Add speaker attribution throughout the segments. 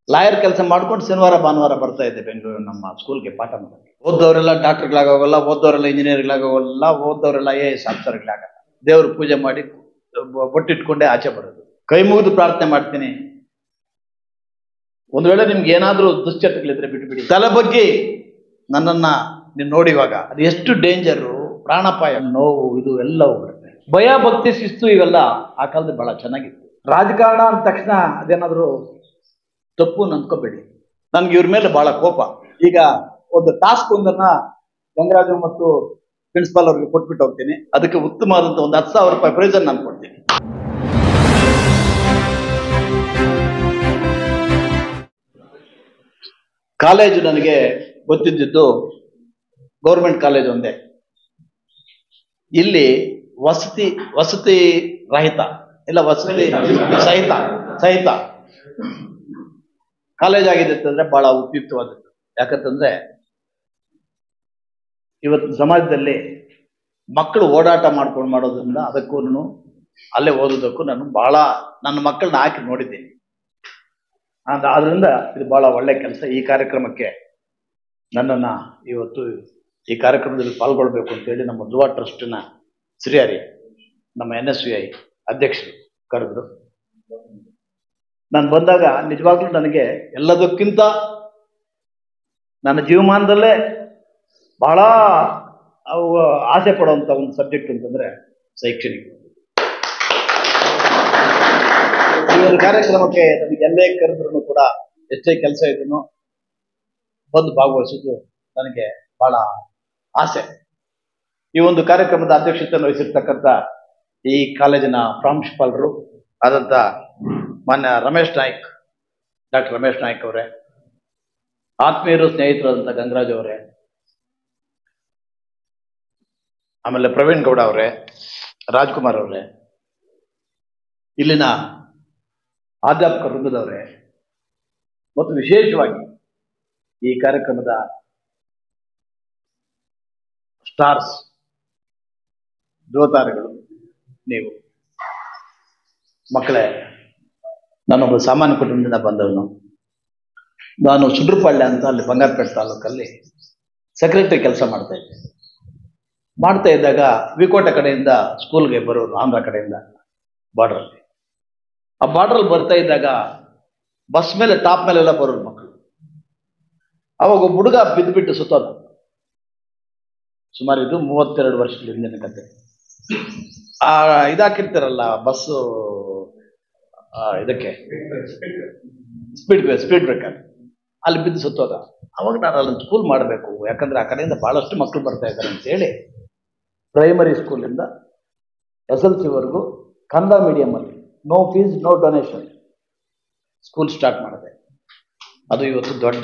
Speaker 1: Lawyer ಕೆಲಸ ಮಾಡ್ಕೊಂಡು ಶನಿವಾರ ಭಾನುವಾರ ಬರ್ತಾ ಇದ್ದೆ ಬೆಂಗಳೂರು ನಮ್ಮ ಸ್ಕೂಲ್ಗೆ ಪಾಠ ಮಾಡೋಕ್ಕೆ ಓದೋರೆಲ್ಲ ಡಾಕ್ಟರ್ಗಳಾಗೋಗಲ್ಲ ಓದೋರೆಲ್ಲ ಇಂಜಿನಿಯರ್ಗಳಾಗೋಗಲ್ಲ ಓದೋರೆಲ್ಲ ಐ ಎ ಎಸ್ ಆಫೀಸರ್ಗಳಾಗಲ್ಲ ದೇವ್ರ ಪೂಜೆ ಮಾಡಿ ಬ- ಬೊಟ್ಟಿಟ್ಕೊಂಡೇ ಆಚೆ ಬರೋದು ಕೈ ಮುಗಿದು ಪ್ರಾರ್ಥನೆ ಮಾಡ್ತೀನಿ ಒಂದು ವೇಳೆ ನಿಮ್ಗೆ ಏನಾದ್ರೂ ದುಶ್ಚಟಗಳಿದ್ರೆ ಬಿಟ್ಬಿಡಿ ತಲೆ ಬಗ್ಗೆ ನನ್ನನ್ನ ನೀನು ನೋಡಿವಾಗ ಅದು ಎಷ್ಟು ಡೇಂಜರು ಪ್ರಾಣಾಪಾಯ ನೋವು ಇದು ಎಲ್ಲ ಹೋಗ್ಬಿಡುತ್ತೆ ಭಯ ಭಕ್ತಿ ಶಿಸ್ತು ಇವೆಲ್ಲ ಆ ಕಾಲದಲ್ಲಿ ಬಹಳ ಚೆನ್ನಾಗಿತ್ತು ರಾಜಕಾರಣ ಅಂದ ತಕ್ಷಣ ಅದೇನಾದ್ರೂ ತಪ್ಪು ನಂದ್ಕೋಬೇಡಿ ನನ್ಗೆ ಇವ್ರ ಮೇಲೆ ಬಹಳ ಕೋಪ ಈಗ ಒಂದು ಟಾಸ್ಕ್ ಒಂದನ್ನ ಗಂಗರಾಜು ಮತ್ತು ಪ್ರಿನ್ಸಿಪಾಲ್ ಅವ್ರಿಗೆ ಕೊಟ್ಬಿಟ್ಟು ಹೋಗ್ತೀನಿ ಅದಕ್ಕೆ ಉತ್ತಮವಾದಂತ ಒಂದು ಹತ್ತು ಸಾವಿರ ರೂಪಾಯಿ ಪ್ರೈಸನ್ ನಾನು ಕೊಡ್ತೀನಿ ಕಾಲೇಜು ನನಗೆ ಗೊತ್ತಿದ್ದಿದ್ದು ಗೌರ್ಮೆಂಟ್ ಕಾಲೇಜ್ ಒಂದೇ ಇಲ್ಲಿ ವಸತಿ ವಸತಿ ರಹಿತ ಇಲ್ಲ ವಸತಿ ಸಹಿತ ಸಹಿತ ಕಾಲೇಜ್ ಆಗಿದೆ ಅಂತಂದ್ರೆ ಬಹಳ ಉಪಯುಕ್ತವಾದದ್ದು ಯಾಕಂತಂದ್ರೆ ಇವತ್ತು ಸಮಾಜದಲ್ಲಿ ಮಕ್ಕಳು ಓಡಾಟ ಮಾಡ್ಕೊಂಡು ಮಾಡೋದ್ರಿಂದ ಅದಕ್ಕೂ ಅಲ್ಲೇ ಓದೋದಕ್ಕೂ ನಾನು ಬಹಳ ನನ್ನ ಮಕ್ಕಳನ್ನ ಹಾಕಿ ನೋಡಿದ್ದೀನಿ ಆದ ಆದ್ರಿಂದ ಇದು ಬಹಳ ಒಳ್ಳೆ ಕೆಲಸ ಈ ಕಾರ್ಯಕ್ರಮಕ್ಕೆ ನನ್ನನ್ನ ಇವತ್ತು ಈ ಕಾರ್ಯಕ್ರಮದಲ್ಲಿ ಪಾಲ್ಗೊಳ್ಬೇಕು ಅಂತೇಳಿ ನಮ್ಮ ಧ್ರುವ ಟ್ರಸ್ಟ್ನ ಶ್ರೀಹರಿ ನಮ್ಮ ಎನ್ ಎಸ್ ವಿ ಐ ಅಧ್ಯಕ್ಷರು ಕರೆದ್ರು ನಾನು ಬಂದಾಗ ನಿಜವಾಗ್ಲೂ ನನಗೆ ಎಲ್ಲದಕ್ಕಿಂತ ನನ್ನ ಜೀವಮಾನದಲ್ಲೇ ಬಹಳ ಅವು ಆಸೆ ಪಡುವಂತ ಒಂದು ಸಬ್ಜೆಕ್ಟ್ ಅಂತಂದ್ರೆ ಶೈಕ್ಷಣಿಕ ಈ ಒಂದು ಕಾರ್ಯಕ್ರಮಕ್ಕೆ ನನಗೆ ಎಲ್ಲೇ ಕರೆದ್ರು ಕೂಡ ಎಷ್ಟೇ ಕೆಲಸ ಇದ್ರು ಬಂದು ಭಾಗವಹಿಸಿದ್ದು ನನಗೆ ಬಹಳ ಆಸೆ ಈ ಒಂದು ಕಾರ್ಯಕ್ರಮದ ಅಧ್ಯಕ್ಷತೆಯನ್ನು ವಹಿಸಿರ್ತಕ್ಕಂಥ ಈ ಕಾಲೇಜಿನ ಪ್ರಾಂಶುಪಾಲರು ಆದಂತ ಮಾನ್ಯ ರಮೇಶ್ ನಾಯ್ಕ್ ಡಾಕ್ಟರ್ ರಮೇಶ್ ನಾಯ್ಕ್ ಅವರೇ ಆತ್ಮೀಯರು ಸ್ನೇಹಿತರಾದಂಥ ಗಂಗರಾಜ್ ಅವರೇ ಆಮೇಲೆ ಪ್ರವೀಣ್ ಗೌಡ ಅವರೇ ರಾಜ್ಕುಮಾರ್ ಅವರೇ ಇಲ್ಲಿನ ಅಧ್ಯಾಪಕ ವೃಂದದವರೇ ಮತ್ತು ವಿಶೇಷವಾಗಿ ಈ ಕಾರ್ಯಕ್ರಮದ ಸ್ಟಾರ್ಸ್ ಧ್ರುವತಾರೆಗಳು ನೀವು ಮಕ್ಕಳೇ ನಾನೊಬ್ಬ ಸಾಮಾನ್ಯ ಕುಟುಂಬದಿಂದ ಬಂದವನು ನಾನು ಸುಡ್ರಪಾಳ್ಯ ಅಂತ ಅಲ್ಲಿ ಬಂಗಾರಪೇಟೆ ತಾಲೂಕಲ್ಲಿ ಸೆಕ್ರೆಟರಿ ಕೆಲಸ ಮಾಡ್ತಾ ಇದ್ದೆ ಮಾಡ್ತಾ ಇದ್ದಾಗ ವಿಕೋಟೆ ಕಡೆಯಿಂದ ಸ್ಕೂಲ್ಗೆ ಬರೋರು ಆಂಧ್ರ ಕಡೆಯಿಂದ ಬಾರ್ಡ್ರಲ್ಲಿ ಆ ಬಾರ್ಡ್ರಲ್ಲಿ ಬರ್ತಾ ಇದ್ದಾಗ ಬಸ್ ಮೇಲೆ ಟಾಪ್ ಮೇಲೆಲ್ಲ ಬರೋರು ಮಕ್ಕಳು ಅವಾಗ ಒಬ್ಬ ಹುಡುಗ ಬಿದ್ದುಬಿಟ್ಟು ಸುತ್ತೋದ ಸುಮಾರು ಇದು ಮೂವತ್ತೆರಡು ವರ್ಷದ ಹಿಂದಿನ ಕತೆ ಆ ಇದಾಕಿರ್ತಾರಲ್ಲ ಬಸ್ಸು ಆ, ಇದಕ್ಕೆ ಸ್ಪೀಡ್ ಸ್ಪೀಡ್ ಬ್ರೇಕರ್ ಅಲ್ಲಿ ಬಿದ್ದು ಸುತ್ತೋದ ಅವಾಗ ನಾನು ಅಲ್ಲಿ ಸ್ಕೂಲ್ ಮಾಡಬೇಕು ಯಾಕಂದ್ರೆ ಆ ಕಡೆಯಿಂದ ಬಹಳಷ್ಟು ಮಕ್ಕಳು ಬರ್ತಾ ಇದ್ದಾರೆ ಅಂತ ಹೇಳಿ ಪ್ರೈಮರಿ ಸ್ಕೂಲಿಂದ ಎಸ್ ಎಲ್ ಸಿವರೆಗೂ ಕನ್ನಡ ಮೀಡಿಯಮಲ್ಲಿ no fees no donation school start ಮಾಡಿದೆ ಅದು ಇವತ್ತು ದೊಡ್ಡ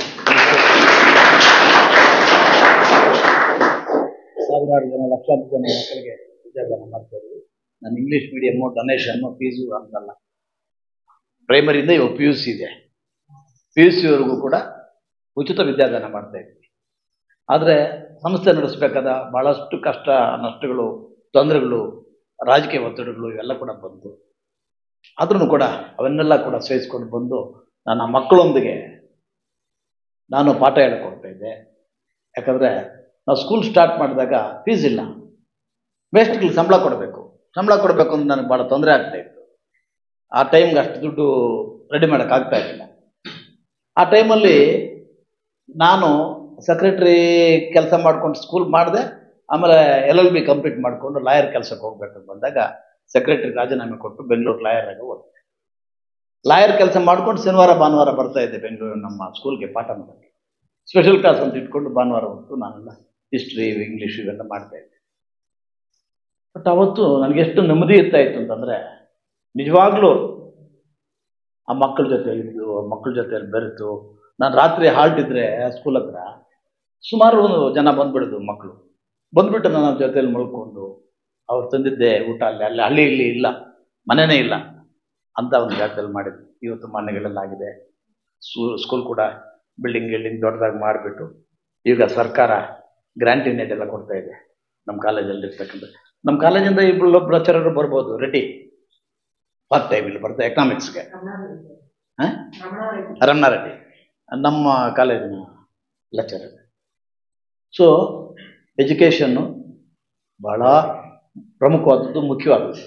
Speaker 1: ಸಾವಿರಾರು ಜನ ಲಕ್ಷಾಂತರ ಜನ ಮಕ್ಕಳಿಗೆ ವಿದ್ಯಾಭ್ಯಾಸ ಮಾಡ್ತಾ ಇದ್ವಿ ನಾನು ಇಂಗ್ಲೀಷ್ ಮೀಡಿಯಮ್ಮು ಡೊನೇಷನ್ನು ಫೀಸು ಅಂತಲ್ಲ ಪ್ರೈಮರಿಯಿಂದ ಇವಾಗ ಪಿ ಯು ಸಿ ಇದೆ ಪಿ ಯು ಸಿವರೆಗೂ ಕೂಡ ಉಚಿತ ವಿದ್ಯಾದಾನ ಮಾಡ್ತಾ ಇದ್ವಿ ಆದರೆ ಸಂಸ್ಥೆ ನಡೆಸಬೇಕಾದ ಬಹಳಷ್ಟು ಕಷ್ಟ ನಷ್ಟಗಳು ತೊಂದರೆಗಳು ರಾಜಕೀಯ ಒತ್ತಡಗಳು ಇವೆಲ್ಲ ಕೂಡ ಬಂತು ಆದ್ರೂ ಕೂಡ ಅವನ್ನೆಲ್ಲ ಕೂಡ ಸಹಿಸ್ಕೊಂಡು ಬಂದು ನನ್ನ ಮಕ್ಕಳೊಂದಿಗೆ ನಾನು ಪಾಠ ಹೇಳ್ಕೊಡ್ತಾ ಇದ್ದೆ ಯಾಕಂದ್ರೆ ನಾವು ಸ್ಕೂಲ್ ಸ್ಟಾರ್ಟ್ ಮಾಡಿದಾಗ ಫೀಸ್ ಇಲ್ಲ ಮೇಸ್ಟ್ರಿಗೆ ಸಂಬಳ ಕೊಡಬೇಕು ಸಂಬಳ ಕೊಡಬೇಕು ಅಂತ ನನಗೆ ಭಾಳ ತೊಂದರೆ ಆಗ್ತಾ ಇತ್ತು ಆ ಟೈಮ್ಗೆ ಅಷ್ಟು ದುಡ್ಡು ರೆಡಿ ಮಾಡೋಕ್ಕಾಗ್ತಾ ಇರಲಿಲ್ಲ ಆ ಟೈಮಲ್ಲಿ ನಾನು ಸೆಕ್ರೆಟ್ರಿ ಕೆಲಸ ಮಾಡ್ಕೊಂಡು ಸ್ಕೂಲ್ ಮಾಡಿದೆ ಆಮೇಲೆ ಎಲ್ ಎಲ್ ಬಿ ಕಂಪ್ಲೀಟ್ ಮಾಡಿಕೊಂಡು ಲಾಯರ್ ಕೆಲಸಕ್ಕೆ ಹೋಗ್ಬೇಕು ಅಂತ ಬಂದಾಗ ಸೆಕ್ರೆಟರಿ ರಾಜೀನಾಮೆ ಕೊಟ್ಟು ಬೆಂಗಳೂರು ಲಾಯರ್ ಆಗಿ ಹೋದೆ ಲಾಯರ್ ಕೆಲಸ ಮಾಡ್ಕೊಂಡು ಶನಿವಾರ ಭಾನುವಾರ ಬರ್ತಾ ಇದ್ದೆ ಬೆಂಗಳೂರು ನಮ್ಮ ಸ್ಕೂಲ್ಗೆ ಪಾಠ ಮಾಡೋಕ್ಕೆ ಸ್ಪೆಷಲ್ ಕ್ಲಾಸ್ ಅಂತ ಇಟ್ಕೊಂಡು ಭಾನುವಾರ ಹೊತ್ತು ನಾನೆಲ್ಲ ಹಿಸ್ಟ್ರಿ ಇಂಗ್ಲೀಷ್ ಇವೆಲ್ಲ ಮಾಡ್ತಾ ಇದ್ದೆ ಬಟ್ ಅವತ್ತು ನನಗೆ ಎಷ್ಟು ನೆಮ್ಮದಿ ಇರ್ತಾ ಇತ್ತು ಅಂತಂದ್ರೆ ನಿಜವಾಗ್ಲೂ ಆ ಮಕ್ಕಳ ಜೊತೆ ಇದ್ದು ಆ ಮಕ್ಕಳ ಜೊತೆ ಬೆರೆತು ನಾನು ರಾತ್ರಿ ಹಾಲ್ಟ್ ಇದ್ರೆ ಸ್ಕೂಲ್ ಹತ್ರ ಸುಮಾರು ಒಂದು ಜನ ಬಂದ್ಬಿಡೋದು ಮಕ್ಕಳು ಬಂದ್ಬಿಟ್ಟು ನನ್ನ ಜೊತೆಲಿ ಮಲ್ಕೊಂಡು ಅವ್ರು ತಂದಿದ್ದೆ ಊಟ ಅಲ್ಲಿ ಅಲ್ಲಿ ಹಳ್ಳಿ ಇಲ್ಲಿ ಇಲ್ಲ ಮನೆನೇ ಇಲ್ಲ ಅಂತ ಒಂದು ಜಾಗದಲ್ಲಿ ಮಾಡಿದ್ವಿ ಇವತ್ತು ಮನೆಗಳೆಲ್ಲ ಆಗಿದೆ ಸ್ಕೂಲ್ ಕೂಡ ಬಿಲ್ಡಿಂಗ್ ಗಿಲ್ಡಿಂಗ್ ದೊಡ್ಡದಾಗಿ ಮಾಡಿಬಿಟ್ಟು ಈಗ ಸರ್ಕಾರ ಗ್ರಾಂಟಿನೇಟ್ ಎಲ್ಲ ಕೊಡ್ತಾ ಇದೆ ನಮ್ಮ ಕಾಲೇಜಲ್ಲಿ ಇರ್ತಕ್ಕಂಥ ನಮ್ಮ ಕಾಲೇಜಿಂದ ಇಬ್ಬರು ಪ್ರಚಾರರು ಬರ್ಬೋದು ರೆಡಿ ಪಾರ್ಟ್ ಟೈಮ್ ಇಲ್ಲಿ ಬರ್ತಾರೆ ಎಕನಾಮಿಕ್ಸ್ಗೆ ರಮಣಾರೆಡ್ಡಿ ನಮ್ಮ ಕಾಲೇಜಿನ ಲೆಕ್ಚರರ್ ಸೊ ಎಜುಕೇಷನ್ನು ಬಹಳ ಪ್ರಮುಖವಾದದ್ದು ಮುಖ್ಯವಾದದ್ದು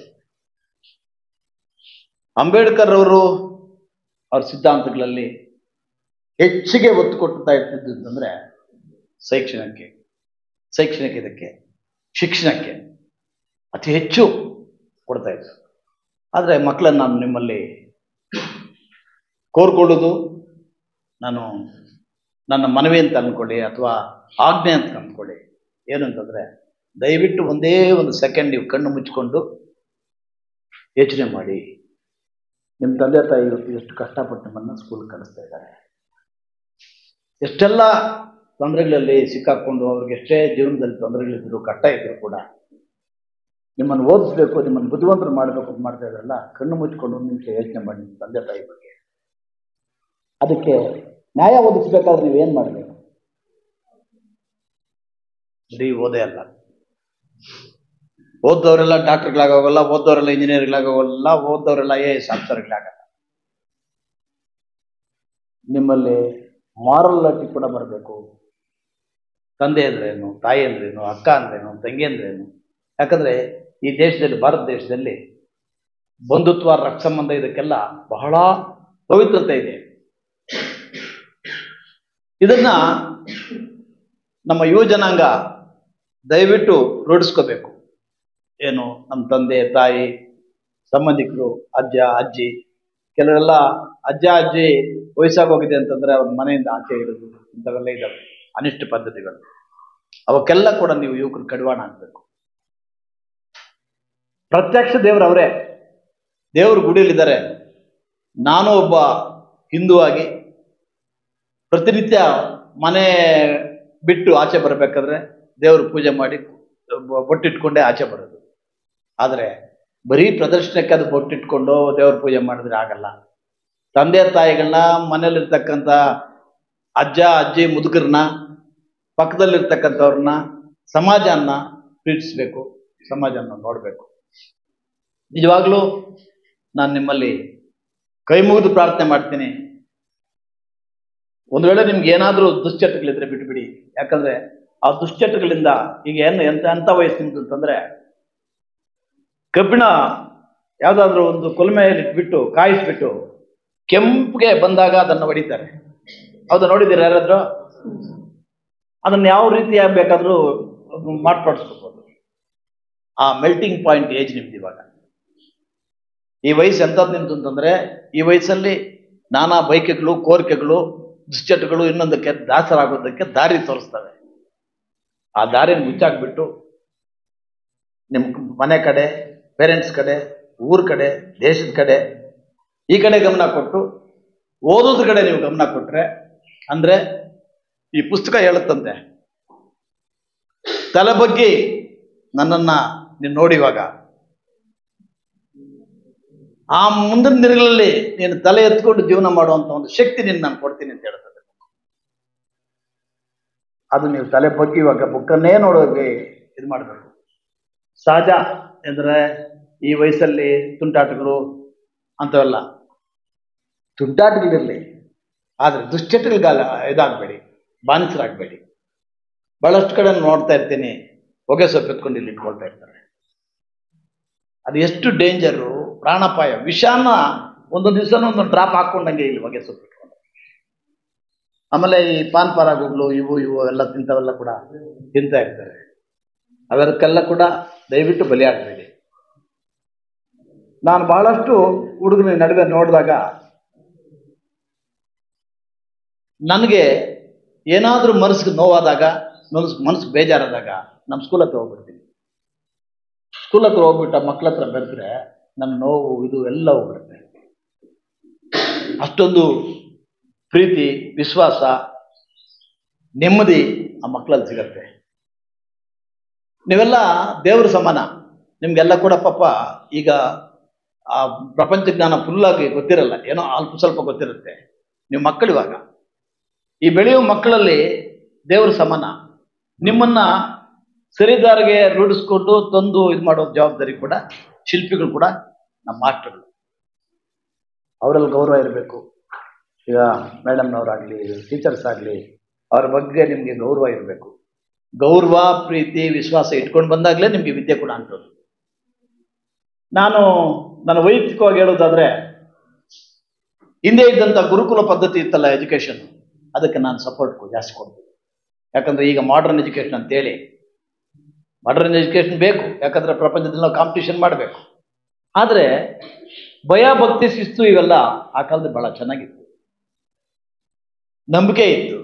Speaker 1: ಅಂಬೇಡ್ಕರ್ ಅವರು ಅವ್ರ ಸಿದ್ಧಾಂತಗಳಲ್ಲಿ ಹೆಚ್ಚಿಗೆ ಒತ್ತು ಕೊಡ್ತಾ ಇರ್ತಿದ್ದು ಅಂದರೆ ಶೈಕ್ಷಣಿಕಕ್ಕೆ ಶೈಕ್ಷಣಿಕ ಇದಕ್ಕೆ ಶಿಕ್ಷಣಕ್ಕೆ ಅತಿ ಹೆಚ್ಚು ಕೊಡ್ತಾ ಇದ್ರು ಆದರೆ ಮಕ್ಕಳನ್ನು ನಾನು ನಿಮ್ಮಲ್ಲಿ ಕೋರ್ಕೊಳ್ಳೋದು ನಾನು ನನ್ನ ಮನವಿ ಅಂತ ಅಂದ್ಕೊಳ್ಳಿ ಅಥವಾ ಆಜ್ಞೆ ಅಂತ ಅಂದ್ಕೊಳ್ಳಿ ಏನು ಅಂತಂದರೆ ದಯವಿಟ್ಟು ಒಂದೇ ಒಂದು ಸೆಕೆಂಡ್ ನೀವು ಕಣ್ಣು ಮುಚ್ಕೊಂಡು ಯೋಚನೆ ಮಾಡಿ ನಿಮ್ಮ ತಂದೆ ತಾಯಿ ಇವತ್ತು ಎಷ್ಟು ಕಷ್ಟಪಟ್ಟು ನಿಮ್ಮನ್ನು ಸ್ಕೂಲ್ ಕಳಿಸ್ತಾ ಇದ್ದಾರೆ ಎಷ್ಟೆಲ್ಲ ತೊಂದರೆಗಳಲ್ಲಿ ಸಿಕ್ಕಾಕೊಂಡು ಅವ್ರಿಗೆ ಎಷ್ಟೇ ಜೀವನದಲ್ಲಿ ತೊಂದರೆಗಳಿದ್ರು ಕಷ್ಟ ಇದ್ರು ಕೂಡ ನಿಮ್ಮನ್ನು ಓದಿಸ್ಬೇಕು ನಿಮ್ಮನ್ನು ಬುದ್ಧಿವಂತರು ಮಾಡಬೇಕು ಅಂತ ಮಾಡ್ತಾ ಇದ್ರಲ್ಲ ಕಣ್ಣು ಮುಚ್ಕೊಂಡು ಒಂದು ನಿಮಿಷ ಯೋಚನೆ ಮಾಡಿ ನಿಮ್ಮ ತಂದೆ ತಾಯಿ ಬಗ್ಗೆ ಅದಕ್ಕೆ ನ್ಯಾಯ ಒದಗಿಸ್ಬೇಕಾದ್ರೆ ನೀವೇನು ಮಾಡಬೇಕು ಬರೀ ಓದೇ ಅಲ್ಲ ಓದ್ದವರೆಲ್ಲ ಡಾಕ್ಟರ್ಗಳಾಗೋಗಲ್ಲ ಓದ್ದವರೆಲ್ಲ ಇಂಜಿನಿಯರ್ಗಳಾಗೋಗಲ್ಲ ಓದ್ದವರೆಲ್ಲ ಐ ಎ ಎಸ್ ಆಫೀಸರ್ಗಳಾಗಲ್ಲ ನಿಮ್ಮಲ್ಲಿ ಮಾರಲ್ಟಿ ಕೂಡ ಬರಬೇಕು ತಂದೆ ಅಂದ್ರೇನು ತಾಯಿ ಅಂದ್ರೇನು ಅಕ್ಕ ಅಂದ್ರೇನು ತಂಗಿ ಅಂದ್ರೇನು ಯಾಕಂದ್ರೆ ಈ ದೇಶದಲ್ಲಿ ಭಾರತ ದೇಶದಲ್ಲಿ ಬಂಧುತ್ವ ರಕ್ತ ಸಂಬಂಧ ಇದಕ್ಕೆಲ್ಲ ಬಹಳ ಪವಿತ್ರತೆ ಇದೆ ಇದನ್ನ ನಮ್ಮ ಯುವ ಜನಾಂಗ ದಯವಿಟ್ಟು ರೂಢಿಸ್ಕೋಬೇಕು ಏನು ನಮ್ಮ ತಂದೆ ತಾಯಿ ಸಂಬಂಧಿಕರು ಅಜ್ಜ ಅಜ್ಜಿ ಕೆಲವೆಲ್ಲ ಅಜ್ಜ ಅಜ್ಜಿ ವಯಸ್ಸಾಗೋಗಿದೆ ಅಂತಂದ್ರೆ ಅವ್ರ ಮನೆಯಿಂದ ಆಚೆ ಇರೋದು ಇಂಥವೆಲ್ಲ ಇದಾವೆ ಅನಿಷ್ಟ ಪದ್ಧತಿಗಳು ಅವಕ್ಕೆಲ್ಲ ಕೂಡ ನೀವು ಯುವಕರು ಕಡಿವಾಣ ಆಗಬೇಕು ಪ್ರತ್ಯಕ್ಷ ದೇವರು ಅವರೇ ದೇವರು ಗುಡಿಯಲ್ಲಿದ್ದಾರೆ ನಾನು ಒಬ್ಬ ಹಿಂದೂ ಆಗಿ ಪ್ರತಿನಿತ್ಯ ಮನೆ ಬಿಟ್ಟು ಆಚೆ ಬರಬೇಕಾದ್ರೆ ದೇವರು ಪೂಜೆ ಮಾಡಿ ಬೊ- ಬೊಟ್ಟಿಟ್ಕೊಂಡೇ ಆಚೆ ಬರೋದು ಆದರೆ ಬರೀ ಪ್ರದರ್ಶನಕ್ಕೆ ಅದು ಬೊಟ್ಟಿಟ್ಕೊಂಡು ದೇವ್ರ ಪೂಜೆ ಮಾಡಿದ್ರೆ ಆಗಲ್ಲ ತಂದೆ ತಾಯಿಗಳನ್ನ ಮನೇಲಿರ್ತಕ್ಕಂಥ ಅಜ್ಜ ಅಜ್ಜಿ ಮುದುಕರನ್ನ ಪಕ್ಕದಲ್ಲಿರ್ತಕ್ಕಂಥವ್ರನ್ನ ಸಮಾಜನ ಪ್ರೀತಿಸ್ಬೇಕು ಸಮಾಜನ ನೋಡಬೇಕು ನಿಜವಾಗ್ಲೂ ನಾನು ನಿಮ್ಮಲ್ಲಿ ಕೈ ಮುಗಿದು ಪ್ರಾರ್ಥನೆ ಮಾಡ್ತೀನಿ ಒಂದು ವೇಳೆ ನಿಮ್ಗೆ ಏನಾದರೂ ದುಶ್ಚಟಗಳಿದ್ರೆ ಬಿಟ್ಬಿಡಿ ಯಾಕಂದ್ರೆ ಆ ದುಶ್ಚಟಗಳಿಂದ ಈಗ ಏನು ಎಂತ ಎಂಥ ವಯಸ್ಸು ನಿಮ್ದು ಅಂತಂದ್ರೆ ಕಬ್ಬಿಣ ಯಾವುದಾದ್ರೂ ಒಂದು ಕೊಲ್ಮೆಯಲ್ಲಿ ಇಟ್ಬಿಟ್ಟು ಕಾಯಿಸ್ಬಿಟ್ಟು ಕೆಂಪಿಗೆ ಬಂದಾಗ ಅದನ್ನು ಹೊಡಿತಾರೆ ಹೌದಾ ನೋಡಿದ್ದೀರಾ ಯಾರಾದ್ರೂ ಅದನ್ನು ಯಾವ ರೀತಿ ಬೇಕಾದರೂ ಮಾರ್ಪಾಡಿಸ್ಕೋಬೋದು ಆ ಮೆಲ್ಟಿಂಗ್ ಪಾಯಿಂಟ್ ಏಜ್ ನಿಮ್ದು ಇವಾಗ ಈ ವಯಸ್ಸು ಎಂಥದ್ದು ನಿಮ್ದು ಅಂತಂದ್ರೆ ಈ ವಯಸ್ಸಲ್ಲಿ ನಾನಾ ಬೈಕೆಗಳು ಕೋರಿಕೆಗಳು ದುಶ್ಚಟಗಳು ಇನ್ನೊಂದಕ್ಕೆ ದಾಸರಾಗೋದಕ್ಕೆ ದಾರಿ ತೋರಿಸ್ತವೆ ಆ ದಾರಿನ ಮುಚ್ಚಾಕ್ಬಿಟ್ಟು ನಿಮ್ಮ ಮನೆ ಕಡೆ ಪೇರೆಂಟ್ಸ್ ಕಡೆ ಊರ ಕಡೆ ದೇಶದ ಕಡೆ ಈ ಕಡೆ ಗಮನ ಕೊಟ್ಟು ಓದೋದ್ರ ಕಡೆ ನೀವು ಗಮನ ಕೊಟ್ರೆ ಅಂದ್ರೆ ಈ ಪುಸ್ತಕ ಹೇಳುತ್ತಂತೆ ತಲೆ ಬಗ್ಗೆ ನನ್ನನ್ನ ನೀನು ನೋಡಿವಾಗ ಆ ಮುಂದಿನ ದಿನಗಳಲ್ಲಿ ನೀನು ತಲೆ ಎತ್ಕೊಂಡು ಜೀವನ ಮಾಡುವಂತ ಒಂದು ಶಕ್ತಿ ನಿನ್ನ ನಾನು ಕೊಡ್ತೀನಿ ಅಂತ ಹೇಳ್ತದೆ ಅದು ನೀವು ತಲೆ ಬಗ್ಗೆ ಇವಾಗ ಬುಕ್ಕನ್ನೇ ನೋಡೋಕೆ ಇದು ಮಾಡಬೇಕು ಸಹಜ ಎಂದ್ರೆ ಈ ವಯಸ್ಸಲ್ಲಿ ತುಂಟಾಟಗಳು ಅಂಥವೆಲ್ಲ ತುಂಟಾಟಗಳಿರಲಿ ಆದರೆ ದುಶ್ಚಟಗಳಿಗಾಲ ಇದಾಗಬೇಡಿ ಬಾನಿಸರಾಗಬೇಡಿ ಬಹಳಷ್ಟು ಕಡೆ ನೋಡ್ತಾ ಇರ್ತೀನಿ ಹೊಗೆ ಸೊಪ್ಪು ಎತ್ಕೊಂಡು ಇಲ್ಲಿ ಇಟ್ಕೊಳ್ತಾ ಇರ್ತಾರೆ ಅದು ಎಷ್ಟು ಡೇಂಜರು ಪ್ರಾಣಾಪಾಯ ವಿಷಾನ ಒಂದೊಂದು ದಿವಸ ಒಂದೊಂದು ಡ್ರಾಪ್ ಹಾಕೊಂಡಂಗೆ ಇಲ್ಲಿ ಹೊಗೆ ಸೊಪ್ಪು ಇಟ್ಕೊಂಡು ಆಮೇಲೆ ಈ ಪಾನ್ ಪರಾಗುಗಳು ಇವು ಇವು ಎಲ್ಲ ತಿಂತವೆಲ್ಲ ಕೂಡ ತಿಂತಾ ಇರ್ತಾರೆ ಅದಕ್ಕೆಲ್ಲ ಕೂಡ ದಯವಿಟ್ಟು ಬಲಿಯಾಗಬೇಡಿ ನಾನು ಬಹಳಷ್ಟು ಹುಡುಗನ ನಡುವೆ ನೋಡಿದಾಗ ನನಗೆ ಏನಾದರೂ ಮನಸ್ಸಿಗೆ ನೋವಾದಾಗ ಮನಸ್ಸು ಮನಸ್ಸು ಬೇಜಾರಾದಾಗ ನಮ್ಮ ಸ್ಕೂಲ್ ಹತ್ರ ಹೋಗ್ಬಿಡ್ತೀನಿ ಸ್ಕೂಲ್ ಹತ್ರ ಹೋಗ್ಬಿಟ್ಟು ಆ ಮಕ್ಳ ಹತ್ರ ಬೆರೆದ್ರೆ ನನ್ನ ನೋವು ಇದು ಎಲ್ಲ ಹೋಗ್ಬಿಡುತ್ತೆ ಅಷ್ಟೊಂದು ಪ್ರೀತಿ ವಿಶ್ವಾಸ ನೆಮ್ಮದಿ ಆ ಮಕ್ಕಳಲ್ಲಿ ಸಿಗತ್ತೆ ನೀವೆಲ್ಲ ದೇವ್ರ ಸಮಾನ ನಿಮ್ಗೆಲ್ಲ ಕೂಡ ಪಾಪ ಈಗ ಆ ಪ್ರಪಂಚ ಜ್ಞಾನ ಫುಲ್ಲಾಗಿ ಗೊತ್ತಿರಲ್ಲ ಏನೋ ಅಲ್ಪ ಸ್ವಲ್ಪ ಗೊತ್ತಿರುತ್ತೆ ನೀವು ಮಕ್ಕಳು ಇವಾಗ ಈ ಬೆಳೆಯುವ ಮಕ್ಕಳಲ್ಲಿ ದೇವ್ರ ಸಮಾನ ನಿಮ್ಮನ್ನ ಸರಿದಾರಿಗೆ ರೂಢಿಸ್ಕೊಂಡು ತಂದು ಇದು ಮಾಡೋ ಜವಾಬ್ದಾರಿ ಕೂಡ ಶಿಲ್ಪಿಗಳು ಕೂಡ ನಮ್ಮ ಮಾಸ್ಟರ್ಗಳು ಅವರಲ್ಲಿ ಗೌರವ ಇರಬೇಕು ಈಗ ಮೇಡಮ್ನವರಾಗಲಿ ಟೀಚರ್ಸ್ ಆಗಲಿ ಅವ್ರ ಬಗ್ಗೆ ನಿಮಗೆ ಗೌರವ ಇರಬೇಕು ಗೌರವ ಪ್ರೀತಿ ವಿಶ್ವಾಸ ಇಟ್ಕೊಂಡು ಬಂದಾಗಲೇ ನಿಮಗೆ ವಿದ್ಯೆ ಕೂಡ ಅಂಟೋದು ನಾನು ನನ್ನ ವೈಯಕ್ತಿಕವಾಗಿ ಹೇಳೋದಾದ್ರೆ ಹಿಂದೆ ಇದ್ದಂಥ ಗುರುಕುಲ ಪದ್ಧತಿ ಇತ್ತಲ್ಲ ಎಜುಕೇಶನ್ ಅದಕ್ಕೆ ನಾನು ಸಪೋರ್ಟ್ ಜಾಸ್ತಿ ಕೊಡ್ತೀನಿ ಯಾಕಂದ್ರೆ ಈಗ ಮಾಡರ್ನ್ ಎಜುಕೇಶನ್ ಅಂತೇಳಿ ಮಾಡರ್ನ್ ಎಜುಕೇಶನ್ ಬೇಕು ಯಾಕಂದ್ರೆ ಪ್ರಪಂಚದಲ್ಲಿ ನಾವು ಕಾಂಪಿಟೇಷನ್ ಮಾಡಬೇಕು ಆದರೆ ಭಯ ಭಕ್ತಿ ಶಿಸ್ತು ಇವೆಲ್ಲ ಆ ಕಾಲದಲ್ಲಿ ಬಹಳ ಚೆನ್ನಾಗಿತ್ತು ನಂಬಿಕೆ ಇತ್ತು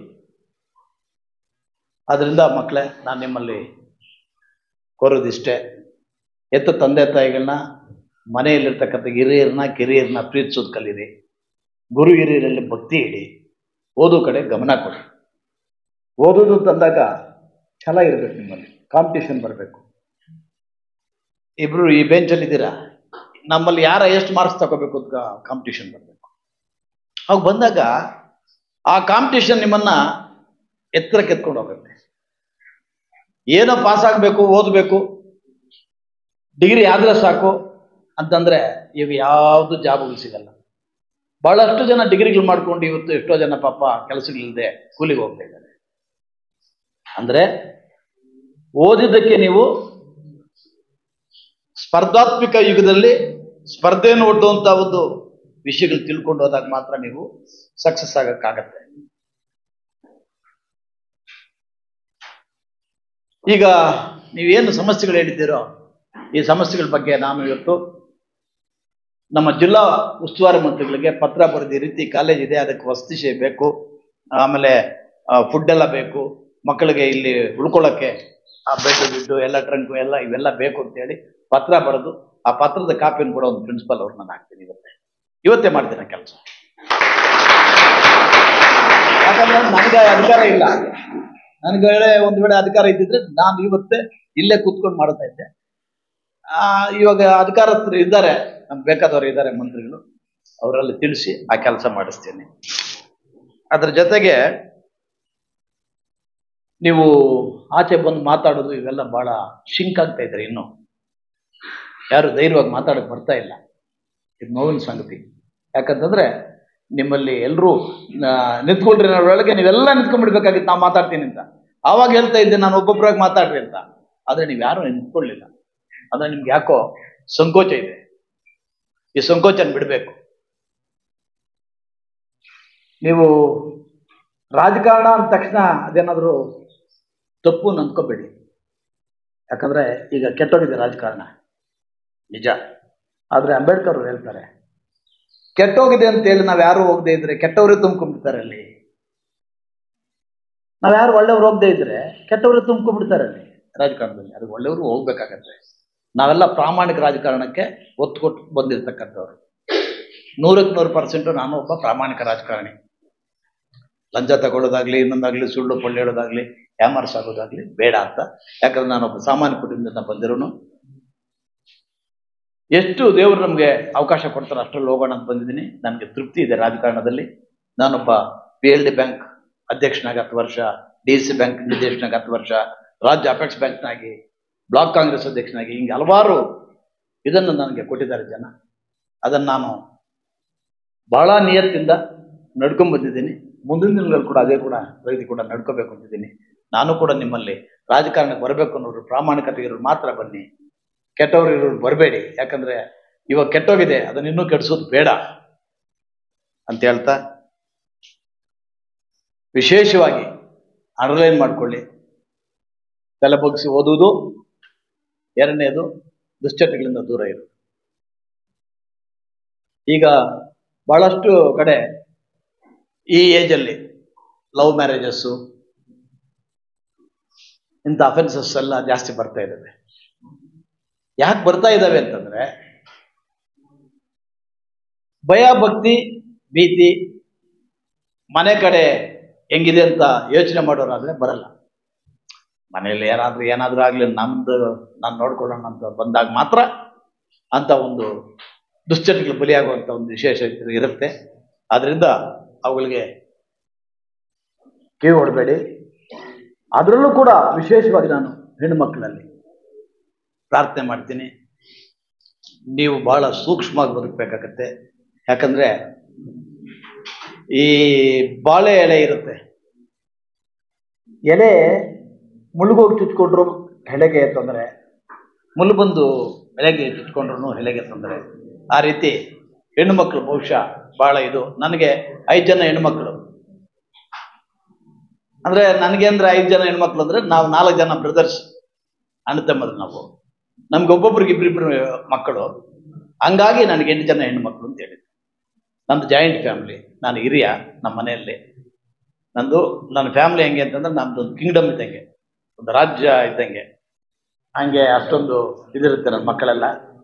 Speaker 1: ಆದ್ರಿಂದ ಮಕ್ಕಳೇ ನಾನು ನಿಮ್ಮಲ್ಲಿ ಕೋರೋದಿಷ್ಟೇ ಎತ್ತ ತಂದೆ ತಾಯಿಗಳನ್ನ ಮನೆಯಲ್ಲಿರ್ತಕ್ಕಂಥ ಹಿರಿಯರನ್ನ ಕಿರಿಯರನ್ನ ಪ್ರೀತಿಸೋದು ಕಲೀರಿ ಗುರು ಹಿರಿಯರಲ್ಲಿ ಭಕ್ತಿ ಇಡಿ ಓದೋ ಕಡೆ ಗಮನ ಕೊಡಿ ಓದೋದು ತಂದಾಗ ಛಲ ಇರಬೇಕು ನಿಮ್ಮಲ್ಲಿ ಕಾಂಪಿಟೇಷನ್ ಬರಬೇಕು ಇಬ್ರು ಈ ಬೆಂಚಲ್ಲಿ ಇದ್ದೀರಾ ನಮ್ಮಲ್ಲಿ ಯಾರ ಎಷ್ಟು ಮಾರ್ಕ್ಸ್ ತಗೋಬೇಕು ಅಂತ ಕಾಂಪಿಟೇಷನ್ ಬರಬೇಕು ಅವಾಗ ಬಂದಾಗ ಆ ಕಾಂಪಿಟೇಷನ್ ನಿಮ್ಮನ್ನ ಎತ್ತರಕ್ಕೆ ಎತ್ಕೊಂಡು ಹೋಗುತ್ತೆ ಏನೋ ಪಾಸ್ ಆಗಬೇಕು ಓದಬೇಕು ಡಿಗ್ರಿ ಆದ್ರೆ ಸಾಕು ಅಂತಂದ್ರೆ ಈಗ ಯಾವುದು ಜಾಬ್ಗಳು ಸಿಗಲ್ಲ ಬಹಳಷ್ಟು ಜನ ಡಿಗ್ರಿಗಳು ಮಾಡ್ಕೊಂಡು ಇವತ್ತು ಎಷ್ಟೋ ಜನ ಪಾಪ ಕೆಲಸಗಳಿಲ್ಲದೆ ಕೂಲಿಗೆ ಹೋಗ್ತಾ ಇದ್ದಾರೆ ಅಂದ್ರೆ ಓದಿದ್ದಕ್ಕೆ ನೀವು ಸ್ಪರ್ಧಾತ್ಮಕ ಯುಗದಲ್ಲಿ ಸ್ಪರ್ಧೆಯನ್ನು ಒಡ್ಡುವಂತ ಒಂದು ವಿಷಯಗಳು ತಿಳ್ಕೊಂಡು ಹೋದಾಗ ಮಾತ್ರ ನೀವು ಸಕ್ಸಸ್ ಆಗಕ್ಕಾಗತ್ತೆ ಈಗ ನೀವೇನು ಸಮಸ್ಯೆಗಳು ಹೇಳಿದ್ದೀರೋ ಈ ಸಮಸ್ಯೆಗಳ ಬಗ್ಗೆ ನಾನು ಇವತ್ತು ನಮ್ಮ ಜಿಲ್ಲಾ ಉಸ್ತುವಾರಿ ಮಂತ್ರಿಗಳಿಗೆ ಪತ್ರ ಬರೆದ ಈ ರೀತಿ ಕಾಲೇಜ್ ಇದೆ ಅದಕ್ಕೆ ವಸತಿ ಶೇ ಬೇಕು ಆಮೇಲೆ ಫುಡ್ ಎಲ್ಲ ಬೇಕು ಮಕ್ಕಳಿಗೆ ಇಲ್ಲಿ ಉಳ್ಕೊಳ್ಳೋಕ್ಕೆ ಆ ಬೆಡ್ ಗಿಡ್ಡು ಎಲ್ಲ ಟ್ರಂಕು ಎಲ್ಲ ಇವೆಲ್ಲ ಬೇಕು ಅಂತೇಳಿ ಪತ್ರ ಬರೆದು ಆ ಪತ್ರದ ಕಾಪಿಯನ್ನು ಕೂಡ ಒಂದು ಪ್ರಿನ್ಸಿಪಲ್ ಅವ್ರು ನಾನು ಹಾಕ್ತೀನಿ ಇವತ್ತೇ ಇವತ್ತೇ ಮಾಡ್ತೀನಿ ಕೆಲಸ ಯಾಕಂದ್ರೆ ನನಗೆ ಅಧಿಕಾರ ಇಲ್ಲ ನನಗೆ ವೇಳೆ ಒಂದು ವೇಳೆ ಅಧಿಕಾರ ಇದ್ದಿದ್ರೆ ನಾನು ಇವತ್ತೇ ಇಲ್ಲೇ ಕೂತ್ಕೊಂಡು ಮಾಡ್ತಾ ಇದ್ದೆ ಆ, ಇವಾಗ ಅಧಿಕಾರಸ್ಥರು ಇದ್ದಾರೆ ನಮ್ಗೆ ಬೇಕಾದವರು ಇದ್ದಾರೆ ಮಂತ್ರಿಗಳು ಅವರಲ್ಲಿ ತಿಳಿಸಿ ಆ ಕೆಲಸ ಮಾಡಿಸ್ತೀನಿ ಅದ್ರ ಜೊತೆಗೆ ನೀವು ಆಚೆ ಬಂದು ಮಾತಾಡೋದು ಇವೆಲ್ಲ ಬಹಳ ಶಿಂಕ್ ಆಗ್ತಾ ಇದ್ದಾರೆ ಇನ್ನು ಯಾರು ಧೈರ್ಯವಾಗಿ ಮಾತಾಡಕ್ ಬರ್ತಾ ಇಲ್ಲ ಇದು ನೋವಿನ ಸಂಗತಿ ಯಾಕಂತಂದ್ರೆ ನಿಮ್ಮಲ್ಲಿ ಎಲ್ಲರೂ ನಿಂತ್ಕೊಳ್ರಿ ಒಳಗೆ ನೀವೆಲ್ಲ ನಿಂತ್ಕೊಂಡ್ಬಿಡ್ಬೇಕಾಗಿತ್ತು ನಾವು ಮಾತಾಡ್ತೀನಿ ಅಂತ ಆವಾಗ ಹೇಳ್ತಾ ಇದ್ದೆ ನಾನು ಒಬ್ಬೊಬ್ಬರಾಗಿ ಮಾತಾಡ್ರಿ ಅಂತ ಆದ್ರೆ ನೀವು ಯಾರು ನಿಂತ್ಕೊಳ್ಳಿಲ್ಲ ಅಂದ್ರೆ ನಿಮ್ಗೆ ಯಾಕೋ ಸಂಕೋಚ ಇದೆ ಈ ಸಂಕೋಚನ ಬಿಡಬೇಕು ನೀವು ರಾಜಕಾರಣ ಅಂದ ತಕ್ಷಣ ಅದೇನಾದರೂ ತಪ್ಪು ನಂಬ್ಕೋಬೇಡಿ ಯಾಕಂದ್ರೆ ಈಗ ಕೆಟ್ಟೋಗಿದೆ ರಾಜಕಾರಣ ನಿಜ ಆದ್ರೆ ಅಂಬೇಡ್ಕರ್ ಅವ್ರು ಹೇಳ್ತಾರೆ ಕೆಟ್ಟೋಗಿದೆ ಅಂತ ಹೇಳಿ ನಾವ್ ಯಾರು ಹೋಗದೆ ಇದ್ರೆ ಕೆಟ್ಟವರೇ ತುಂಬ್ಕೊಂಡ್ಬಿಡ್ತಾರೆ ಅಲ್ಲಿ ನಾವ್ ಯಾರು ಒಳ್ಳೆಯವ್ರು ಹೋಗದೆ ಇದ್ರೆ ಕೆಟ್ಟವರೇ ತುಂಬ್ಕೊಂಡ್ಬಿಡ್ತಾರೆ ಅಲ್ಲಿ ರಾಜಕಾರಣದಲ್ಲಿ ಅದು ಒಳ್ಳೆಯವರು ಹೋಗ್ಬೇಕಾಗತ್ತೆ ನಾವೆಲ್ಲ ಪ್ರಾಮಾಣಿಕ ರಾಜಕಾರಣಕ್ಕೆ ಒತ್ತು ಕೊಟ್ಟು ಬಂದಿರತಕ್ಕಂಥವ್ರು ನೂರಕ್ಕೆ ನೂರು ಪರ್ಸೆಂಟು ನಾನು ಒಬ್ಬ ಪ್ರಾಮಾಣಿಕ ರಾಜಕಾರಣಿ ಲಂಚ ತಗೊಳ್ಳೋದಾಗ್ಲಿ ಇನ್ನೊಂದಾಗ್ಲಿ ಸುಳ್ಳು ಪಳ್ಳು ಹೇಳೋದಾಗ್ಲಿ ಹ್ಯಾಮರ್ಸ್ ಆಗೋದಾಗ್ಲಿ ಬೇಡ ಅಂತ ಯಾಕಂದ್ರೆ ನಾನೊಬ್ಬ ಸಾಮಾನ್ಯ ಕುಟುಂಬದಿಂದ ಬಂದಿರೋನು ಎಷ್ಟು ದೇವರು ನಮಗೆ ಅವಕಾಶ ಕೊಡ್ತಾರೆ ಅಷ್ಟರಲ್ಲಿ ಹೋಗೋಣ ಅಂತ ಬಂದಿದ್ದೀನಿ ನನಗೆ ತೃಪ್ತಿ ಇದೆ ರಾಜಕಾರಣದಲ್ಲಿ ನಾನೊಬ್ಬ ಪಿ ಎಲ್ ಡಿ ಬ್ಯಾಂಕ್ ಅಧ್ಯಕ್ಷನಾಗಿ ಹತ್ತು ವರ್ಷ ಡಿ ಸಿ ಬ್ಯಾಂಕ್ ನಿರ್ದೇಶನಾಗಿ ಹತ್ತು ವರ್ಷ ರಾಜ್ಯ ಅಪೆಕ್ಸ್ ಬ್ಯಾಂಕ್ನಾಗಿ ಬ್ಲಾಕ್ ಕಾಂಗ್ರೆಸ್ ಅಧ್ಯಕ್ಷನಾಗಿ ಹಿಂಗೆ ಹಲವಾರು ಇದನ್ನು ನನಗೆ ಕೊಟ್ಟಿದ್ದಾರೆ ಜನ ಅದನ್ನು ನಾನು ಬಹಳ ನಿಯತ್ತಿಂದ ನಡ್ಕೊಂಡ್ ಬಂದಿದ್ದೀನಿ ಮುಂದಿನ ದಿನಗಳಲ್ಲಿ ಕೂಡ ಅದೇ ಕೂಡ ರೀತಿ ಕೂಡ ನಡ್ಕೋಬೇಕು ಅಂತಿದ್ದೀನಿ ನಾನು ಕೂಡ ನಿಮ್ಮಲ್ಲಿ ರಾಜಕಾರಣಕ್ಕೆ ಬರಬೇಕು ಅನ್ನೋರು ಪ್ರಾಮಾಣಿಕತೆ ಇರೋರು ಮಾತ್ರ ಬನ್ನಿ ಕೆಟ್ಟವರು ಇರೋರು ಬರಬೇಡಿ ಯಾಕಂದ್ರೆ ಇವಾಗ ಕೆಟ್ಟೋಗಿದೆ ಅದನ್ನ ಇನ್ನೂ ಕೆಡಿಸೋದು ಬೇಡ ಅಂತ ಹೇಳ್ತಾ ವಿಶೇಷವಾಗಿ ಅಂಡರ್ಲೈನ್ ಮಾಡ್ಕೊಳ್ಳಿ ತಲೆ ಬಗ್ಗಿಸಿ ಓದುವುದು ಎರಡನೇದು ದುಶ್ಚಟಗಳಿಂದ ದೂರ ಇರು ಈಗ ಬಹಳಷ್ಟು ಕಡೆ ಈ ಏಜಲ್ಲಿ ಲವ್ ಮ್ಯಾರೇಜಸ್ಸು ಇಂಥ ಅಫೆನ್ಸಸ್ ಎಲ್ಲ ಜಾಸ್ತಿ ಬರ್ತಾ ಇದ್ದಾವೆ ಯಾಕೆ ಬರ್ತಾ ಇದ್ದಾವೆ ಅಂತಂದ್ರೆ ಭಯ ಭಕ್ತಿ ಭೀತಿ ಮನೆ ಕಡೆ ಹೆಂಗಿದೆ ಅಂತ ಯೋಚನೆ ಮಾಡೋರಾದ್ರೆ ಬರಲ್ಲ ಮನೆಯಲ್ಲಿ ಯಾರಾದ್ರೂ ಏನಾದ್ರೂ ಆಗ್ಲಿ ನಮ್ದು ನಾನು ನೋಡ್ಕೊಳ್ಳೋಣ ಅಂತ ಬಂದಾಗ ಮಾತ್ರ ಅಂತ ಒಂದು ದುಶ್ಚಟಗಳು ಬಲಿಯಾಗುವಂತ ಒಂದು ವಿಶೇಷ ಇರುತ್ತೆ ಆದ್ರಿಂದ ಅವುಗಳಿಗೆ ಕಿವಿ ಹೊಡಬೇಡಿ ಅದರಲ್ಲೂ ಕೂಡ ವಿಶೇಷವಾಗಿ ನಾನು ಹೆಣ್ಣು ಮಕ್ಕಳಲ್ಲಿ ಪ್ರಾರ್ಥನೆ ಮಾಡ್ತೀನಿ ನೀವು ಬಹಳ ಸೂಕ್ಷ್ಮವಾಗಿ ಬದುಕಬೇಕಾಗತ್ತೆ ಯಾಕಂದ್ರೆ ಈ ಬಾಳೆ ಎಲೆ ಇರುತ್ತೆ ಎಲೆ ಮುಳುಗೋಗಿ ಚುಚ್ಕೊಂಡ್ರು ಹೆಳೆಗೆ ತೊಂದರೆ ಮುಳ್ಳು ಬಂದು ಎಲೆಗೆ ಚುಚ್ಕೊಂಡ್ರು ಹೆಳೆಗೆ ತೊಂದರೆ ಆ ರೀತಿ ಹೆಣ್ಣು ಮಕ್ಕಳು ಬಹುಶಃ ಬಹಳ ಇದು ನನಗೆ ಐದು ಜನ ಹೆಣ್ಮಕ್ಳು ಅಂದ್ರೆ ನನಗೆ ಅಂದ್ರೆ ಐದು ಜನ ಹೆಣ್ಮಕ್ಳು ಅಂದ್ರೆ ನಾವು ನಾಲ್ಕು ಜನ ಬ್ರದರ್ಸ್ ಅಣ್ಣ ತಮ್ಮದು ನಾವು ನಮ್ಗೆ ಒಬ್ಬೊಬ್ರಿಗೆ ಇಬ್ಬರಿಬ್ರು ಮಕ್ಕಳು ಹಂಗಾಗಿ ನನಗೆ ಎಂಟು ಜನ ಹೆಣ್ಮಕ್ಳು ಅಂತ ಹೇಳಿದ್ರು ನಂದು ಜಾಯಿಂಟ್ ಫ್ಯಾಮಿಲಿ ನಾನು ಹಿರಿಯ ನಮ್ಮ ಮನೆಯಲ್ಲಿ ನಂದು ನನ್ನ ಫ್ಯಾಮಿಲಿ ಹೆಂಗೆ ಅಂತಂದ್ರೆ ನಮ್ದು ಒಂದು ಕಿಂಗ್ಡಮ್ ಇದ್ದಂಗೆ ಒಂದು ರಾಜ್ಯ ಇದ್ದಂಗೆ ಹಂಗೆ ಅಷ್ಟೊಂದು ಇದಿರುತ್ತೆ ನನ್ನ ಮಕ್ಕಳೆಲ್ಲ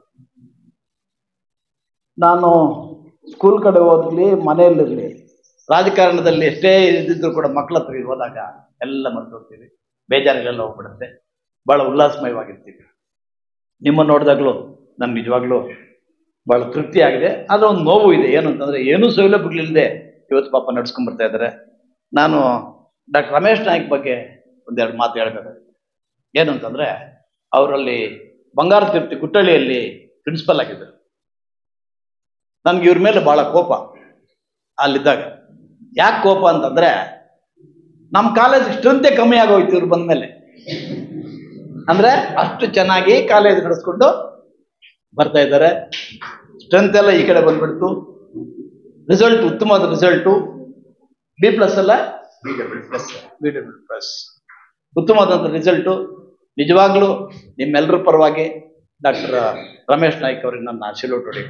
Speaker 1: ನಾನು ಸ್ಕೂಲ್ ಕಡೆ ಹೋದ್ಲಿ ಮನೆಯಲ್ಲಿರಲಿ ರಾಜಕಾರಣದಲ್ಲಿ ಎಷ್ಟೇ ಇದ್ದಿದ್ರು ಕೂಡ ಮಕ್ಕಳ ಹತ್ರ ಹೋದಾಗ ಎಲ್ಲ ಮರ್ತು ಹೋಗ್ತೀವಿ ಬೇಜಾರಿಗೆಲ್ಲ ಹೋಗ್ಬಿಡುತ್ತೆ ಭಾಳ ಉಲ್ಲಾಸಮಯವಾಗಿರ್ತೀವಿ ನಿಮ್ಮನ್ನು ನೋಡಿದಾಗಲೂ ನನ್ಗೆ ನಿಜವಾಗ್ಲೂ ಭಾಳ ತೃಪ್ತಿ ಆಗಿದೆ ಆದರೆ ಒಂದು ನೋವು ಇದೆ ಏನು ಅಂತಂದರೆ ಏನೂ ಸೌಲಭ್ಯಗಳಿಲ್ಲದೆ ಇವತ್ತು ಪಾಪ ನಡ್ಸ್ಕೊಂಡ್ ಬರ್ತಾ ಇದ್ದಾರೆ ನಾನು ಡಾಕ್ಟರ್ ರಮೇಶ್ ನಾಯ್ಕ್ ಬಗ್ಗೆ ಒಂದೆರಡು ಮಾತು ಹೇಳ್ಬೇಕಾಗುತ್ತೆ ಏನು ಅಂತಂದರೆ ಅವರಲ್ಲಿ ಬಂಗಾರ ತೀರ್ತಿ ಗುಟ್ಟಳ್ಳಿಯಲ್ಲಿ ಪ್ರಿನ್ಸಿಪಲ್ ಆಗಿದ್ದರು ನನ್ಗೆ ಇವ್ರ ಮೇಲೆ ಭಾಳ ಕೋಪ ಅಲ್ಲಿದ್ದಾಗ ಯಾಕೆ ಕೋಪ ಅಂತಂದ್ರೆ ನಮ್ಮ ಕಾಲೇಜ್ ಸ್ಟ್ರೆಂತೆ ಕಮ್ಮಿ ಆಗೋಯ್ತು ಇವ್ರು ಬಂದ್ಮೇಲೆ ಅಂದ್ರೆ ಅಷ್ಟು ಚೆನ್ನಾಗಿ ಕಾಲೇಜ್ ನಡೆಸ್ಕೊಂಡು ಬರ್ತಾ ಇದ್ದಾರೆ ಸ್ಟ್ರೆಂತ್ ಎಲ್ಲ ಈ ಕಡೆ ಬಂದ್ಬಿಡ್ತು ರಿಸಲ್ಟ್ ಉತ್ತಮವಾದ ರಿಸಲ್ಟು ಬಿ ಪ್ಲಸ್ ಅಲ್ಲ B W plus B W plus ಉತ್ತಮವಾದಂಥ ರಿಸಲ್ಟು ನಿಜವಾಗ್ಲೂ ನಿಮ್ಮೆಲ್ಲರ ಪರವಾಗಿ ಡಾಕ್ಟರ್ ರಮೇಶ್ ನಾಯ್ಕ್ ಅವರಿಗೆ ನನ್ನ ಸೆಲ್ಯೂಟ್ ಹೊಡಿ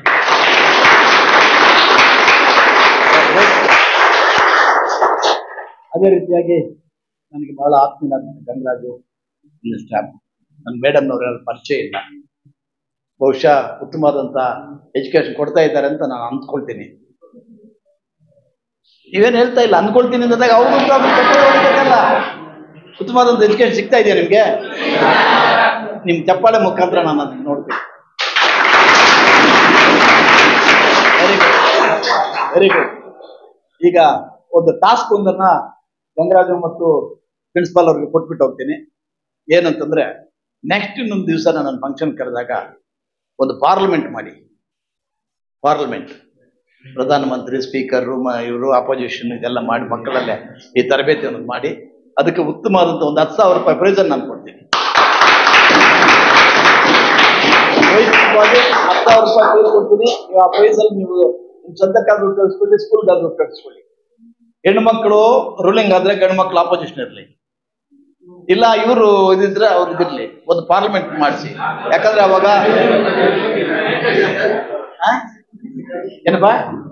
Speaker 1: ಅದೇ ರೀತಿಯಾಗಿ ನನಗೆ ಬಹಳ ಆತ್ಮೀಯನಾದಂಥ ಗಂಗರಾಜು ಇಲ್ಲಿ ಸ್ಟಾಫ್ ನನ್ನ ಮೇಡಮ್ನವರೆಲ್ಲ ಪರಿಚಯ ಇಲ್ಲ ಬಹುಶಃ ಉತ್ತಮವಾದಂಥ ಎಜುಕೇಶನ್ ಕೊಡ್ತಾ ಇದ್ದಾರೆ ಅಂತ ನಾನು ಅಂದ್ಕೊಳ್ತೀನಿ ನೀವೇನು ಹೇಳ್ತಾ ಇಲ್ಲ ಅಂದ್ಕೊಳ್ತೀನಿ ಅಂದಾಗ ಅವರು ಹೊಡಿಬೇಕಲ್ಲ ಉತ್ತಮವಾದಂಥ ಎಜುಕೇಶನ್ ಸಿಗ್ತಾ ಇದೆಯಾ ನಿಮಗೆ ನಿಮ್ ಚಪ್ಪಾಳೆ ಮುಖಾಂತರ ನಾನು ಅದನ್ನ ನೋಡ್ತೀನಿ ವೆರಿ ಗುಡ್ ವೆರಿ ಗುಡ್ ಈಗ ಒಂದು ಟಾಸ್ಕ್ ಒಂದನ್ನ ಗಂಗರಾಜು ಮತ್ತು ಪ್ರಿನ್ಸಿಪಾಲ್ ಅವ್ರಿಗೆ ಕೊಟ್ಬಿಟ್ಟು ಹೋಗ್ತೀನಿ ಏನಂತಂದ್ರೆ ನೆಕ್ಸ್ಟ್ ಇನ್ನೊಂದು ದಿವಸ ನನ್ನ ಫಂಕ್ಷನ್ ಕರೆದಾಗ ಒಂದು ಪಾರ್ಲಿಮೆಂಟ್ ಮಾಡಿ ಪಾರ್ಲಿಮೆಂಟ್ ಪ್ರಧಾನಮಂತ್ರಿ ಸ್ಪೀಕರ್ ಇವರು ಅಪೋಸಿಷನ್ ಇದೆಲ್ಲ ಮಾಡಿ ಮಕ್ಕಳಲ್ಲೇ ಈ ತರಬೇತಿಯನ್ನು ಮಾಡಿ ಅದಕ್ಕೆ ಉತ್ತಮವಾದಂಥ ಒಂದು ಹತ್ತು ಸಾವಿರ ರೂಪಾಯಿ ಪ್ರೈಸನ್ನು ನಾನು ಕೊಡ್ತೀನಿ ವೈಯಕ್ತಿಕವಾಗಿ ಹತ್ತು ಸಾವಿರ ರೂಪಾಯಿ ಪ್ರೈಸ್ ಕೊಡ್ತೀನಿ ನೀವು ಆ ಪ್ರೈಸಲ್ಲಿ ನೀವು ನಿಮ್ಮ ಸ್ವಂತಕ್ಕಾದ್ರೂ ಉಪಯೋಗಿಸ್ಕೊಳ್ಳಿ ಸ್ಕೂಲ್ಗಾದ್ರೂ ಉಪಯೋಗಿಸ್ಕೊಳ್ಳಿ ಹೆಣ್ಣು ಮಕ್ಕಳು ರೂಲಿಂಗ್ ಆದ್ರೆ ಗಂಡು ಮಕ್ಕಳು ಆಪೋಸಿಷನ್ ಇರಲಿ ಇಲ್ಲ ಇವರು ಇದಿದ್ರೆ ಅವ್ರು ಇದಿರ್ಲಿ ಒಂದು ಪಾರ್ಲಿಮೆಂಟ್ ಮಾಡಿಸಿ ಯಾಕಂದ್ರೆ ಅವಾಗ ಆ? ಏನಪ್ಪಾ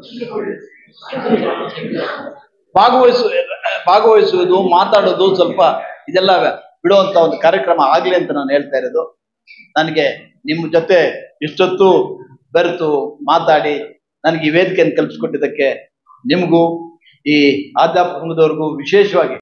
Speaker 1: ಭಾಗವಹಿಸು ಭಾಗವಹಿಸುವುದು ಮಾತಾಡೋದು ಸ್ವಲ್ಪ ಇದೆಲ್ಲ ಬಿಡುವಂತ ಒಂದು ಕಾರ್ಯಕ್ರಮ ಆಗ್ಲಿ ಅಂತ ನಾನು ಹೇಳ್ತಾ ಇರೋದು ನನಗೆ ನಿಮ್ಮ ಜೊತೆ ಇಷ್ಟೊತ್ತು ಬೆರೆತು ಮಾತಾಡಿ ನನಗೆ ಈ ವೇದಿಕೆಯನ್ನು ಕಲ್ಪಿಸ್ಕೊಟ್ಟಿದ್ದಕ್ಕೆ ನಿಮಗೂ ಈ ಆಧ್ಯಾತ್ಮಿಕದವ್ರಿಗೂ ವಿಶೇಷವಾಗಿ